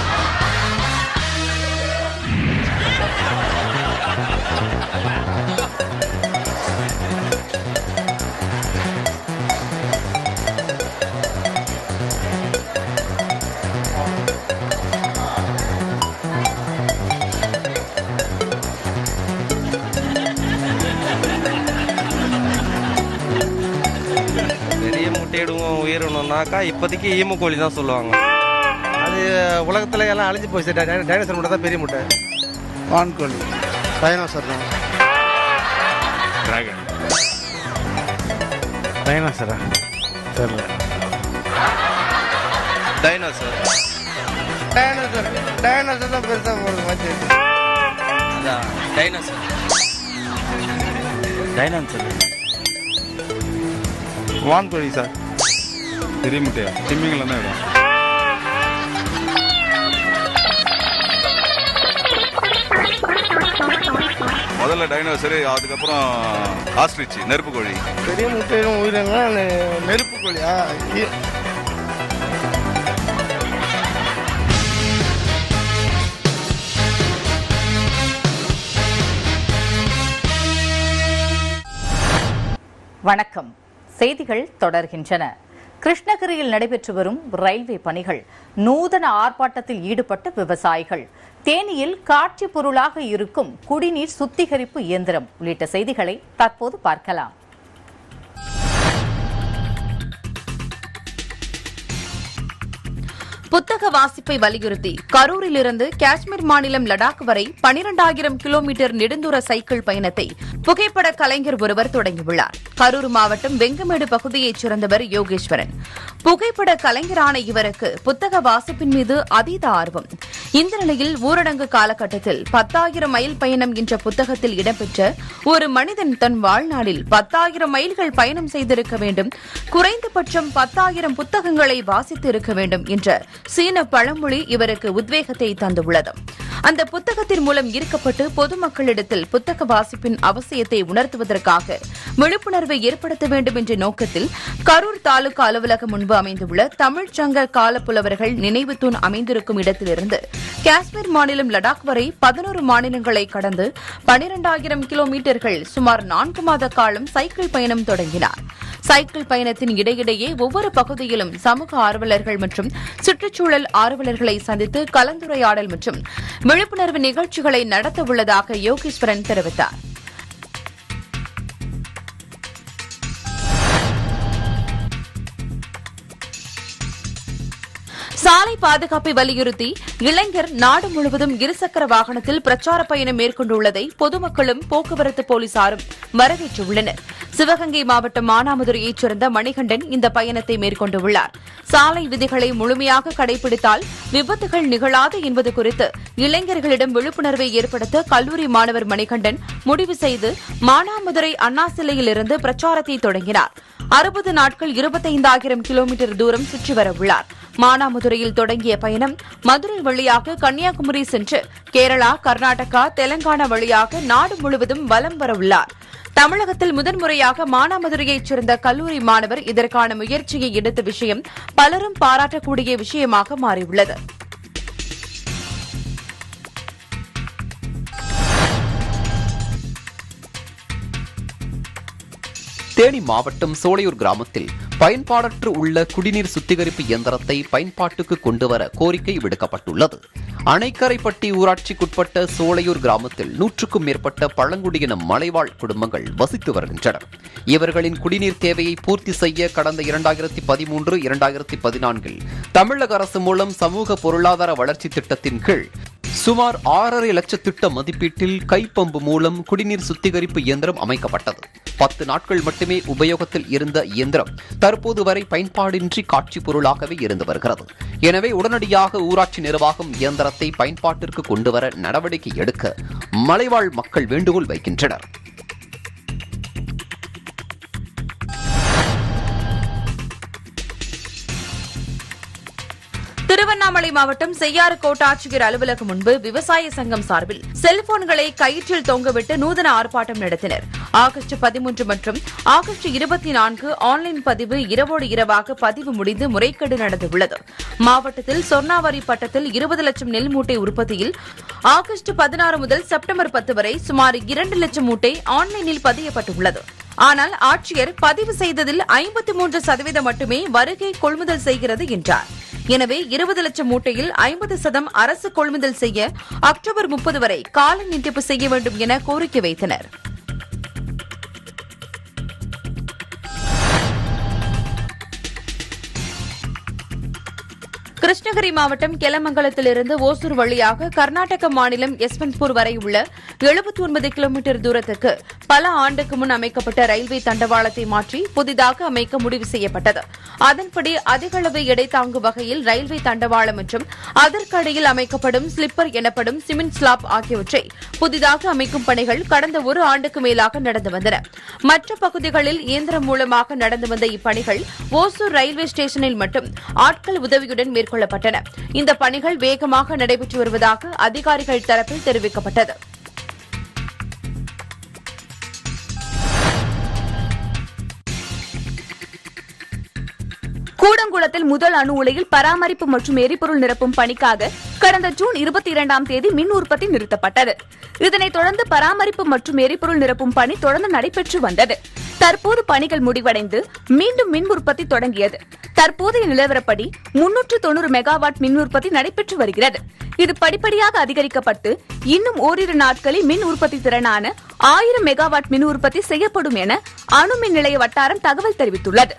பெரிய முட்டையிடுவோம் உயிரினம்னாக்கா இப்போதைக்கு ஈம கோழி தான் சொல்லுவாங்க அது உலகத்துல எல்லாம் அழிஞ்சு போச்சு டைன- டைனோசர் முட்டை தான் பெரிய முட்டை வான்கோழி டைனோசர் தான் டிராகன் டைனோசரா தெரியல டைனோசர் டைனோசர் டைனோசர் தான் பெருசாக போகிறது மச்சு அதான் டைனோசர் டைனோசர் வான்கோழி சார் பெரிய முட்டையா திம்மிங்கில் தான் இடம் முதல்ல டைனோசரு அதுக்கப்புறம் ஆஸ்ட்ரிச் நெருப்பு கோழி பெரிய முட்டையிலும் உயிரினங்கள் நெருப்பு கோழியா இ- வணக்கம் செய்திகள் தொடர்கின்றன கிருஷ்ணகிரியில் நடைபெற்று வரும் ரயில்வே பணிகள் நூதன ஆர்ப்பாட்டத்தில் ஈடுபட்ட விவசாயிகள் தேனியில் காட்சி பொருளாக இருக்கும் குடிநீர் சுத்திகரிப்பு இயந்திரம் உள்ளிட்ட செய்திகளை தற்போது பார்க்கலாம் புத்தக வாசிப்பை வலியுறுத்தி கரூரிலிருந்து காஷ்மீர் மாநிலம் லடாக் வரை பனிரெண்டாயிரம் கிலோமீட்டர் நெடுந்தூர சைக்கிள் பயணத்தை புகைப்பட கலைஞர் ஒருவர் தொடங்கியுள்ளார் கரூர் மாவட்டம் வெங்கமேடு பகுதியைச் சேர்ந்தவர் யோகேஸ்வரன் புகைப்பட கலைஞரான இவருக்கு புத்தக வாசிப்பின் மீது அதீத ஆர்வம் இந்த நிலையில் ஊரடங்கு காலகட்டத்தில் பத்தாயிரம் மைல் பயணம் என்ற புத்தகத்தில் இடம்பெற்ற ஒரு மனிதன் தன் வாழ்நாளில் பத்தாயிரம் மைல்கள் பயணம் செய்திருக்க வேண்டும் குறைந்தபட்சம் பத்தாயிரம் புத்தகங்களை வாசித்து இருக்க வேண்டும் என்ற சீன பழமொழி இவருக்கு உத்வேகத்தை தந்துள்ளது அந்த புத்தகத்தின் மூலம் ஈர்க்கப்பட்டு பொதுமக்களிடத்தில் புத்தக வாசிப்பின் அவசியத்தை உணர்த்துவதற்காக விழிப்புணர்வை ஏற்படுத்த வேண்டும் என்ற நோக்கத்தில் கரூர் தாலுகா அலுவலகம் முன்பு அமைந்துள்ள தமிழ்ச் சங்க காலப்புலவர்கள் நினைவு தூண் அமைந்திருக்கும் இடத்திலிருந்து காஷ்மீர் மாநிலம் லடாக் வரை பதினோரு மாநிலங்களை கடந்து பனிரெண்டாயிரம் கிலோமீட்டர்கள் சுமார் நான்கு மாத காலம் சைக்கிள் பயணம் தொடங்கினார் சைக்கிள் பயணத்தின் இடையிடையே ஒவ்வொரு பகுதியிலும் சமூக ஆர்வலர்கள் மற்றும் சுற்றுச்சூழல் ஆர்வலர்களை சந்தித்து கலந்துரையாடல் மற்றும் விழிப்புணர்வு நிகழ்ச்சிகளை நடத்த உள்ளதாக யோகேஸ்வரன் தெரிவித்தார் சாலை பாதுகாப்பை வலியுறுத்தி இளைஞர் நாடு முழுவதும் இருசக்கர வாகனத்தில் பிரச்சார பயணம் மேற்கொண்டுள்ளதை பொதுமக்களும் போக்குவரத்து போலீசாரும் வரவேற்றுள்ளனர் சிவகங்கை மாவட்டம் மானாமதுரையைச் சேர்ந்த மணிகண்டன் இந்த பயணத்தை மேற்கொண்டுள்ளார் சாலை விதிகளை முழுமையாக கடைபிடித்தால் விபத்துகள் நிகழாது என்பது குறித்து இளைஞர்களிடம் விழிப்புணர்வை ஏற்படுத்த கல்லூரி மாணவர் மணிகண்டன் முடிவு செய்து மானாமதுரை அண்ணா சிலையிலிருந்து பிரச்சாரத்தை தொடங்கினார் அறுபது நாட்கள் இருபத்தைந்தாயிரம் கிலோமீட்டர் தூரம் சுற்றி வரவுள்ளார் மானாமதுரையில் தொடங்கிய பயணம் மதுரை வழியாக கன்னியாகுமரி சென்று கேரளா கர்நாடகா தெலங்கானா வழியாக நாடு முழுவதும் வலம் வரவுள்ளார் தமிழகத்தில் முதன்முறையாக மானாமதுரையைச் சேர்ந்த கல்லூரி மாணவர் இதற்கான முயற்சியை எடுத்த விஷயம் பலரும் பாராட்டக்கூடிய விஷயமாக மாறியுள்ளது தேனி மாவட்டம் சோலையூர் கிராமத்தில் பயன்பாடற்று உள்ள குடிநீர் சுத்திகரிப்பு இயந்திரத்தை பயன்பாட்டுக்கு கொண்டுவர கோரிக்கை விடுக்கப்பட்டுள்ளது அணைக்கரைப்பட்டி ஊராட்சிக்குட்பட்ட சோலையூர் கிராமத்தில் நூற்றுக்கும் மேற்பட்ட பழங்குடியின மலைவாழ் குடும்பங்கள் வசித்து வருகின்றனர் இவர்களின் குடிநீர் தேவையை பூர்த்தி செய்ய கடந்த இரண்டாயிரத்தி பதிமூன்று இரண்டாயிரத்தி பதினான்கில் தமிழக அரசு மூலம் சமூக பொருளாதார வளர்ச்சி திட்டத்தின் கீழ் சுமார் ஆறரை லட்ச திட்ட மதிப்பீட்டில் கைப்பம்பு மூலம் குடிநீர் சுத்திகரிப்பு இயந்திரம் அமைக்கப்பட்டது பத்து நாட்கள் மட்டுமே உபயோகத்தில் இருந்த இயந்திரம் தற்போது வரை பயன்பாடின்றி காட்சி பொருளாகவே இருந்து வருகிறது எனவே உடனடியாக ஊராட்சி நிர்வாகம் இயந்திரத்தை பயன்பாட்டிற்கு கொண்டுவர நடவடிக்கை எடுக்க மலைவாழ் மக்கள் வேண்டுகோள் வைக்கின்றனர் திருவண்ணாமலை மாவட்டம் செய்யாறு கோட்டாட்சியர் அலுவலகம் முன்பு விவசாய சங்கம் சார்பில் செல்போன்களை கயிற்றில் தொங்கவிட்டு நூதன ஆர்ப்பாட்டம் நடத்தினர் ஆகஸ்ட் பதிமூன்று மற்றும் ஆகஸ்ட் இருபத்தி நான்கு ஆன்லைன் பதிவு இரவோடு இரவாக பதிவு முடிந்து முறைகேடு நடந்துள்ளது மாவட்டத்தில் சொர்ணாவரி பட்டத்தில் இருபது லட்சம் நெல் மூட்டை உற்பத்தியில் ஆகஸ்ட் பதினாறு முதல் செப்டம்பர் பத்து வரை சுமார் இரண்டு லட்சம் மூட்டை ஆன்லைனில் பதியப்பட்டுள்ளது ஆனால் ஆட்சியர் பதிவு செய்ததில் ஐம்பத்தி மூன்று சதவீதம் மட்டுமே வருகை கொள்முதல் செய்கிறது என்றார் எனவே இருபது லட்சம் மூட்டையில் ஐம்பது சதம் அரசு கொள்முதல் செய்ய அக்டோபர் முப்பது வரை கால நீட்டிப்பு செய்ய வேண்டும் என கோரிக்கை வைத்தனர் கிருஷ்ணகிரி மாவட்டம் கெலமங்கலத்திலிருந்து ஓசூர் வழியாக கர்நாடக மாநிலம் யஸ்வந்த்பூர் வரை உள்ள எழுபத்தி ஒன்பது கிலோமீட்டர் தூரத்துக்கு பல ஆண்டுக்கு முன் அமைக்கப்பட்ட ரயில்வே தண்டவாளத்தை மாற்றி புதிதாக அமைக்க முடிவு செய்யப்பட்டது அதன்படி அதிக அளவு எடை தாங்கும் வகையில் ரயில்வே தண்டவாளம் மற்றும் அதற்கடையில் அமைக்கப்படும் ஸ்லிப்பர் எனப்படும் சிமெண்ட் ஸ்லாப் ஆகியவற்றை புதிதாக அமைக்கும் பணிகள் கடந்த ஒரு ஆண்டுக்கு மேலாக நடந்து வந்தன மற்ற பகுதிகளில் இயந்திரம் மூலமாக நடந்து வந்த இப்பணிகள் ஓசூர் ரயில்வே ஸ்டேஷனில் மட்டும் ஆட்கள் உதவியுடன் மேற்கொள்ளப்பட்டன இந்த பணிகள் வேகமாக நடைபெற்று வருவதாக அதிகாரிகள் தரப்பில் தெரிவிக்கப்பட்டது கூடங்குளத்தில் முதல் அணு உலையில் பராமரிப்பு மற்றும் எரிபொருள் நிரப்பும் பணிக்காக கடந்த ஜூன் இருபத்தி இரண்டாம் தேதி மின் உற்பத்தி நிறுத்தப்பட்டது இதனைத் தொடர்ந்து பராமரிப்பு மற்றும் எரிபொருள் நிரப்பும் பணி தொடர்ந்து நடைபெற்று வந்தது தற்போது பணிகள் முடிவடைந்து மீண்டும் மின் உற்பத்தி தொடங்கியது தற்போதைய நிலவரப்படி முன்னூற்று தொண்ணூறு மெகாவாட் மின் உற்பத்தி நடைபெற்று வருகிறது இது படிப்படியாக அதிகரிக்கப்பட்டு இன்னும் ஓரிரு நாட்களில் மின் உற்பத்தி திறனான ஆயிரம் மெகாவாட் மின் உற்பத்தி செய்யப்படும் என அணு மின் நிலைய வட்டாரம் தகவல் தெரிவித்துள்ளது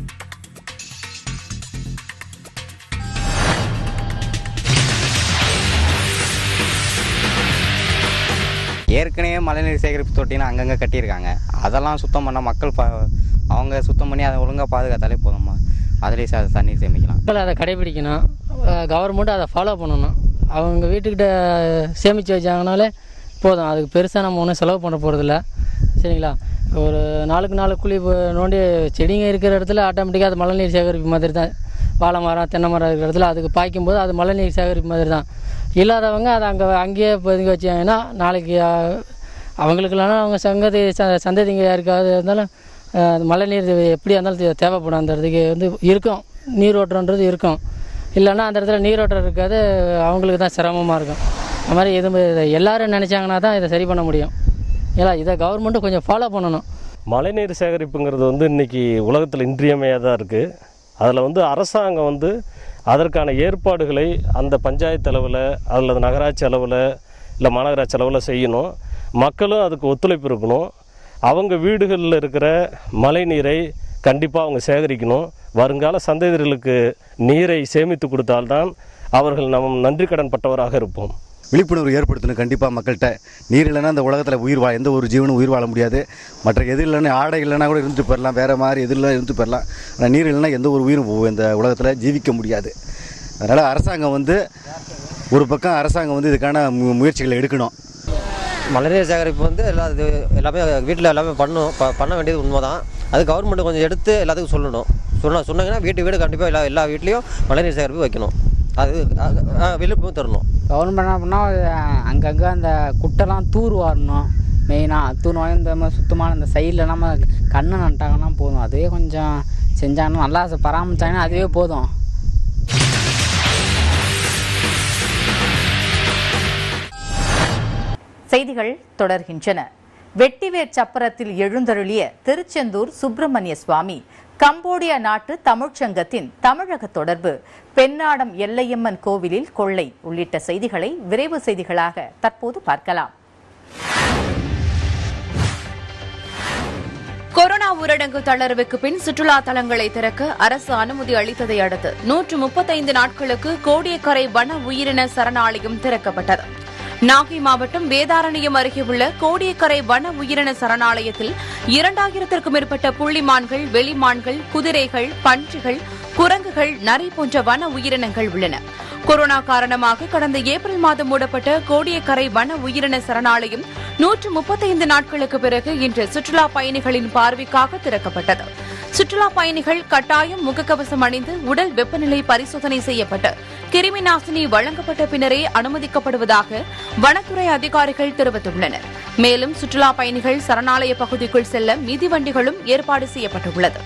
ஏற்கனவே மழைநீர் சேகரிப்பு தொட்டின்னு அங்கங்கே கட்டியிருக்காங்க அதெல்லாம் சுத்தம் பண்ண மக்கள் ப அவங்க சுத்தம் பண்ணி அதை ஒழுங்காக பாதுகாத்தாலே போதும்மா அதிலே ச தண்ணீர் சேமிக்கலாம் மக்கள் அதை கடைபிடிக்கணும் கவர்மெண்ட் அதை ஃபாலோ பண்ணணும் அவங்க வீட்டுக்கிட்ட சேமித்து வச்சாங்கனாலே போதும் அதுக்கு பெருசாக நம்ம ஒன்றும் செலவு பண்ண போகிறதில்ல சரிங்களா ஒரு நாளுக்கு நாலு குழி இப்போ நோண்டி செடிங்க இருக்கிற இடத்துல ஆட்டோமேட்டிக்காக அது மழைநீர் சேகரிப்பு மாதிரி தான் வாழை மரம் தென்னை மரம் இருக்கிற இடத்துல அதுக்கு பாய்க்கும் போது அது மழைநீர் சேகரிப்பு மாதிரி தான் இல்லாதவங்க அதை அங்கே அங்கேயே பதுங்கி வச்சாங்கன்னா நாளைக்கு அஹ், அவங்களுக்கு இல்லைனா அவங்க சங்கதி ச சந்ததிங்க யாருக்காவது இருந்தாலும் அஹ், அது மழைநீர் எப்படியா இருந்தாலும் தே- தேவைப்படும் அந்த இடத்துக்கு வந்து இருக்கும் நீரோட்டம்ன்றது இருக்கும் இல்லைன்னா அந்த இடத்துல நீரோட்டம் இருக்காது அவங்களுக்கு தான் சிரமமாக இருக்கும் அது மாதிரி எதுவும் இதை எல்லாரும் நினச்சாங்கன்னா தான் இதை சரி பண்ண முடியும் ஏன்னா இதை கவர்மெண்ட்டு கொஞ்சம் ஃபாலோ பண்ணணும் மழைநீர் சேகரிப்புங்கிறது வந்து இன்னைக்கு உலகத்தில் இன்றியமையாதான் இருக்குது அதில் வந்து அரசாங்கம் வந்து அதற்கான ஏற்பாடுகளை அந்த பஞ்சாயத்து அளவில் அல்லது நகராட்சி அளவில் இல்லை மாநகராட்சி அளவில் செய்யணும் மக்களும் அதுக்கு ஒத்துழைப்பு இருக்கணும் அவங்க வீடுகளில் இருக்கிற மழை நீரை கண்டிப்பாக அவங்க சேகரிக்கணும் வருங்கால சந்ததியர்களுக்கு நீரை சேமித்து கொடுத்தால்தான் அவர்கள் நம் நன்றி கடன் பட்டவராக இருப்போம் விழிப்புணர்வு ஏற்படுத்தணும் கண்டிப்பாக மக்கள்கிட்ட நீர் இல்லைன்னா இந்த உலகத்தில் உயிர் வாழ எந்த ஒரு ஜீவனும் உயிர் வாழ முடியாது மற்ற எது இல்லைன்னா ஆடை இல்லைன்னா கூட இருந்துட்டு போயிடலாம் வேறு மாதிரி எது இல்லை இருந்துட்டு போயிடலாம் ஆனால் நீர் இல்லைன்னா எந்த ஒரு உயிரும் இந்த உலகத்தில் ஜீவிக்க முடியாது அதனால் அரசாங்கம் வந்து ஒரு பக்கம் அரசாங்கம் வந்து இதுக்கான மு- முயற்சிகளை எடுக்கணும் மழைநீர் சேகரிப்பு வந்து எல்லா இது எல்லாமே வீட்டில் எல்லாமே பண்ணும் ப- பண்ண வேண்டியது உண்மை தான் அது கவர்மெண்ட் கொஞ்சம் எடுத்து எல்லாத்துக்கும் சொல்லணும் சொன்ன சொன்னாங்கன்னா வீட்டு வீடு கண்டிப்பாக எல்லா எல்லா வீட்லேயும் மழைநீர் சேகரிப்பு வைக்கணும் அது அ- அ, விழிப்புணர்வு தரணும் கவர்மெண்ட் என்ன பண்ணால் அங்கங்கே அந்த குட்டைலாம் தூர் வாரணும் மெயினாக தூர் வாரி இந்த மாதிரி சுத்தமான இந்த சைடில் நம்ம கண்ணை நட்டாங்கன்னா போதும் அதுவே கொஞ்சம் செஞ்சாங்கன்னா நல்லா பராமரிச்சாங்கன்னா அதுவே போதும் செய்திகள் தொடர்கின்றன வெட்டிவேர் சப்பரத்தில் எழுந்தருளிய திருச்செந்தூர் சுப்பிரமணிய சுவாமி கம்போடியா நாட்டு தமிழ்ச்சங்கத்தின் தமிழக தொடர்பு பெண்ணாடம் எல்லையம்மன் கோவிலில் கொள்ளை உள்ளிட்ட செய்திகளை விரைவு செய்திகளாக தற்போது பார்க்கலாம் கொரோனா ஊரடங்கு தளர்வுக்கு பின் சுற்றுலா தலங்களை திறக்க அரசு அனுமதி அளித்ததை அடுத்து நூற்று முப்பத்தைந்து நாட்களுக்கு கோடியக்கரை வன உயிரின சரணாலயம் திறக்கப்பட்டது நாகை மாவட்டம் வேதாரண்யம் அருகே உள்ள கோடியக்கரை வன உயிரின சரணாலயத்தில் இரண்டாயிரத்திற்கும் மேற்பட்ட புள்ளிமான்கள் வெளிமான்கள் குதிரைகள் பன்றிகள் குரங்குகள் நரி போன்ற வன உயிரினங்கள் உள்ளன கொரோனா காரணமாக கடந்த ஏப்ரல் மாதம் மூடப்பட்ட கோடியக்கரை வன உயிரின சரணாலயம் நூற்று முப்பத்தைந்து நாட்களுக்கு பிறகு இன்று சுற்றுலா பயணிகளின் பார்வைக்காக திறக்கப்பட்டது சுற்றுலா பயணிகள் கட்டாயம் முகக்கவசம் அணிந்து உடல் வெப்பநிலை பரிசோதனை செய்யப்பட்டு கிருமி நாசினி வழங்கப்பட்ட பின்னரே அனுமதிக்கப்படுவதாக வனத்துறை அதிகாரிகள் தெரிவித்துள்ளனர் மேலும் சுற்றுலா பயணிகள் சரணாலய பகுதிக்குள் செல்ல மிதிவண்டிகளும் ஏற்பாடு செய்யப்பட்டுள்ளது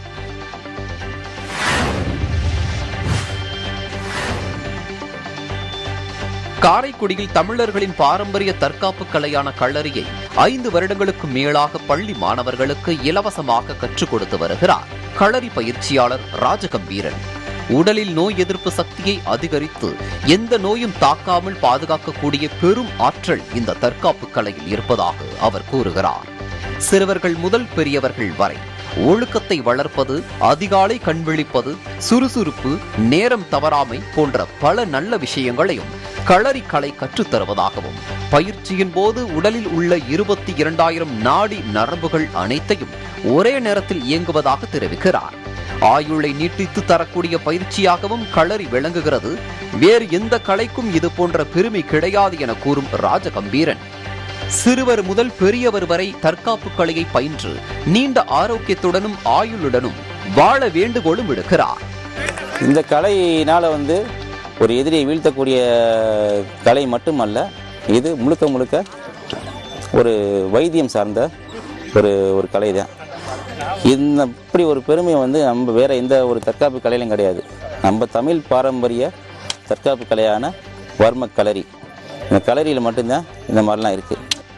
காரைக்குடியில் தமிழர்களின் பாரம்பரிய தற்காப்பு கலையான களரியை ஐந்து வருடங்களுக்கு மேலாக பள்ளி மாணவர்களுக்கு இலவசமாக கற்றுக் கொடுத்து வருகிறார் களரி பயிற்சியாளர் ராஜகம்பீரன் உடலில் நோய் எதிர்ப்பு சக்தியை அதிகரித்து எந்த நோயும் தாக்காமல் பாதுகாக்கக்கூடிய பெரும் ஆற்றல் இந்த தற்காப்பு கலையில் இருப்பதாக அவர் கூறுகிறார் சிறுவர்கள் முதல் பெரியவர்கள் வரை ஒழுக்கத்தை வளர்ப்பது அதிகாலை கண்விழிப்பது சுறுசுறுப்பு நேரம் தவறாமை போன்ற பல நல்ல விஷயங்களையும் களரி கலை கற்றுத் தருவதாகவும் பயிற்சியின் போது உடலில் உள்ள இருபத்தி இரண்டாயிரம் நாடி நரம்புகள் அனைத்தையும் ஒரே நேரத்தில் இயங்குவதாக தெரிவிக்கிறார் ஆயுளை நீட்டித்து தரக்கூடிய பயிற்சியாகவும் களரி விளங்குகிறது வேறு எந்த கலைக்கும் இது போன்ற பெருமை கிடையாது என கூறும் ராஜகம்பீரன் சிறுவர் முதல் பெரியவர் வரை தற்காப்பு கலையை பயின்று நீண்ட ஆரோக்கியத்துடனும் ஆயுளுடனும் வாழ வேண்டுகோளும் விடுக்கிறார் இந்த கலையினால் வந்து ஒரு எதிரியை வீழ்த்தக்கூடிய கலை மட்டுமல்ல இது முழுக்க முழுக்க ஒரு வைத்தியம் சார்ந்த ஒரு ஒரு கலை தான் இந்த இப்படி ஒரு பெருமை வந்து நம்ம வேற எந்த ஒரு தற்காப்பு கலையிலும் கிடையாது நம்ம தமிழ் பாரம்பரிய தற்காப்பு கலையான வர்ம களரி இந்த களரியில் மட்டும்தான் இந்த மாதிரிலாம் இருக்குது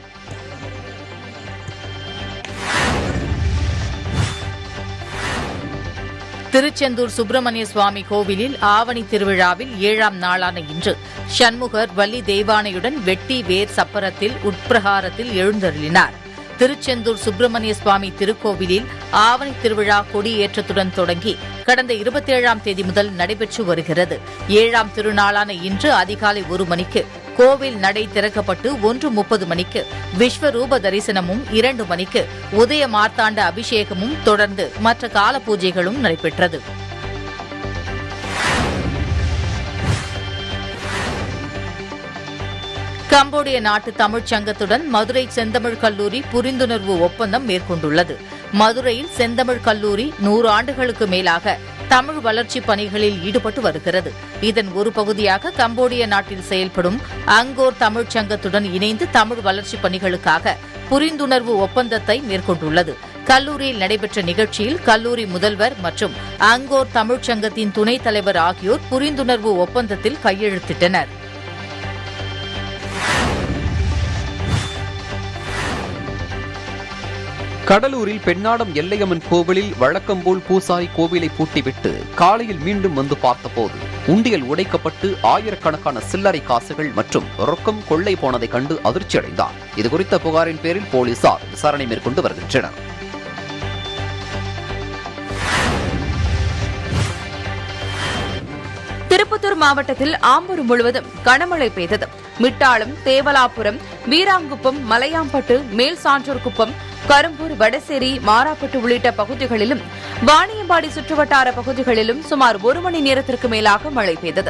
திருச்செந்தூர் சுப்பிரமணிய சுவாமி கோவிலில் ஆவணி திருவிழாவில் ஏழாம் நாளான இன்று சண்முகர் வள்ளி தெய்வானையுடன் வெட்டி வேர் சப்பரத்தில் உட்பிரகாரத்தில் எழுந்தருளினார் திருச்செந்தூர் சுப்பிரமணிய சுவாமி திருக்கோவிலில் ஆவணி திருவிழா கொடியேற்றத்துடன் தொடங்கி கடந்த இருபத்தி ஏழாம் தேதி முதல் நடைபெற்று வருகிறது ஏழாம் திருநாளான இன்று அதிகாலை ஒரு மணிக்கு கோவில் நடை திறக்கப்பட்டு ஒன்று முப்பது மணிக்கு விஸ்வரூப தரிசனமும் இரண்டு மணிக்கு உதய மார்த்தாண்ட அபிஷேகமும் தொடர்ந்து மற்ற கால பூஜைகளும் நடைபெற்றது கம்போடிய நாட்டு தமிழ்ச் சங்கத்துடன் மதுரை செந்தமிழ் கல்லூரி புரிந்துணர்வு ஒப்பந்தம் மேற்கொண்டுள்ளது மதுரையில் செந்தமிழ் கல்லூரி நூறு ஆண்டுகளுக்கு மேலாக தமிழ் வளர்ச்சிப் பணிகளில் ஈடுபட்டு வருகிறது இதன் ஒரு பகுதியாக கம்போடிய நாட்டில் செயல்படும் அங்கோர் தமிழ்ச் சங்கத்துடன் இணைந்து தமிழ் வளர்ச்சிப் பணிகளுக்காக புரிந்துணர்வு ஒப்பந்தத்தை மேற்கொண்டுள்ளது கல்லூரியில் நடைபெற்ற நிகழ்ச்சியில் கல்லூரி முதல்வர் மற்றும் அங்கோர் தமிழ்ச் சங்கத்தின் துணைத் தலைவர் ஆகியோர் புரிந்துணர்வு ஒப்பந்தத்தில் கையெழுத்திட்டனர் கடலூரில் பெண்ணாடம் எல்லையம்மன் கோவிலில் வழக்கம் போல் பூசாரி கோவிலை பூட்டிவிட்டு காலையில் மீண்டும் வந்து பார்த்தபோது உண்டியல் உடைக்கப்பட்டு ஆயிரக்கணக்கான சில்லறை காசுகள் மற்றும் ரொக்கம் கொள்ளை போனதை கண்டு அதிர்ச்சியடைந்தார் இதுகுறித்த புகாரின் பேரில் போலீசார் விசாரணை மேற்கொண்டு வருகின்றனர் திருப்பத்தூர் மாவட்டத்தில் ஆம்பூர் முழுவதும் கனமழை பெய்தது மிட்டாளம் தேவலாபுரம் வீராங்குப்பம் மலையாம்பட்டு மேல் சான்றோர் குப்பம் கரும்பூர் வடசேரி மாராப்பட்டு உள்ளிட்ட பகுதிகளிலும் வாணியம்பாடி சுற்றுவட்டார பகுதிகளிலும் சுமார் ஒரு மணி நேரத்திற்கு மேலாக மழை பெய்தது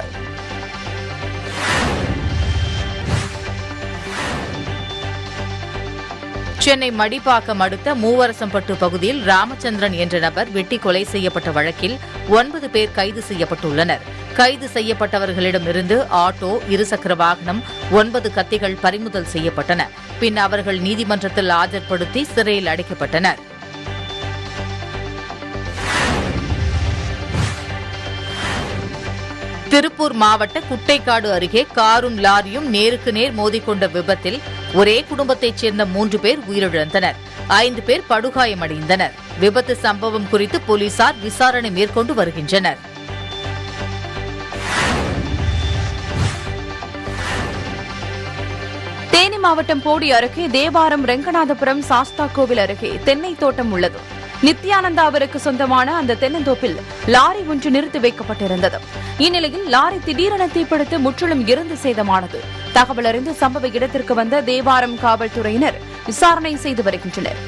சென்னை மடிப்பாக்கம் அடுத்த மூவரசம்பட்டு பகுதியில் ராமச்சந்திரன் என்ற நபர் வெட்டி கொலை செய்யப்பட்ட வழக்கில் ஒன்பது பேர் கைது செய்யப்பட்டுள்ளனர் கைது செய்யப்பட்டவர்களிடமிருந்து ஆட்டோ இருசக்கர வாகனம் ஒன்பது கத்திகள் பறிமுதல் செய்யப்பட்டன பின் அவர்கள் நீதிமன்றத்தில் ஆஜர்படுத்தி சிறையில் அடைக்கப்பட்டனர் திருப்பூர் மாவட்ட குட்டைக்காடு அருகே காரும் லாரியும் நேருக்கு நேர் மோதிக்கொண்ட விபத்தில் ஒரே குடும்பத்தைச் சேர்ந்த மூன்று பேர் உயிரிழந்தனர் ஐந்து பேர் படுகாயமடைந்தனர் விபத்து சம்பவம் குறித்து போலீசார் விசாரணை மேற்கொண்டு வருகின்றனர் தேனி மாவட்டம் போடி அருகே தேவாரம் ரெங்கநாதபுரம் சாஸ்தா கோவில் அருகே தென்னை தோட்டம் உள்ளது நித்யானந்தாவிற்கு சொந்தமான அந்த தென்னந்தோப்பில் லாரி ஒன்று நிறுத்தி வைக்கப்பட்டிருந்தது இந்நிலையில் லாரி திடீரென தீப்பிடித்து முற்றிலும் இருந்து சேதமானது தகவல் அறிந்து சம்பவ இடத்திற்கு வந்த தேவாரம் காவல்துறையினர் விசாரணை செய்து வருகின்றனர்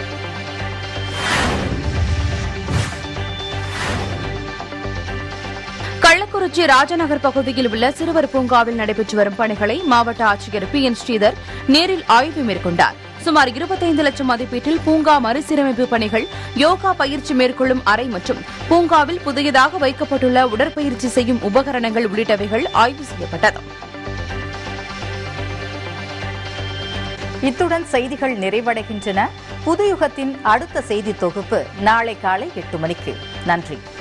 கள்ளக்குறிச்சி ராஜநகர் பகுதியில் உள்ள சிறுவர் பூங்காவில் நடைபெற்று வரும் பணிகளை மாவட்ட ஆட்சியர் பி என் ஸ்ரீதர் நேரில் ஆய்வு மேற்கொண்டார் சுமார் 25 லட்சம் மதிப்பீட்டில் பூங்கா மறுசீரமைப்பு பணிகள் யோகா பயிற்சி மேற்கொள்ளும் அறை மற்றும் பூங்காவில் புதியதாக வைக்கப்பட்டுள்ள உடற்பயிற்சி செய்யும் உபகரணங்கள் உள்ளிட்டவைகள் ஆய்வு செய்யப்பட்டது இத்துடன் செய்திகள் நிறைவடைகின்றன புதுயுகத்தின் அடுத்த செய்தி தொகுப்பு நாளை காலை எட்டு மணிக்கு நன்றி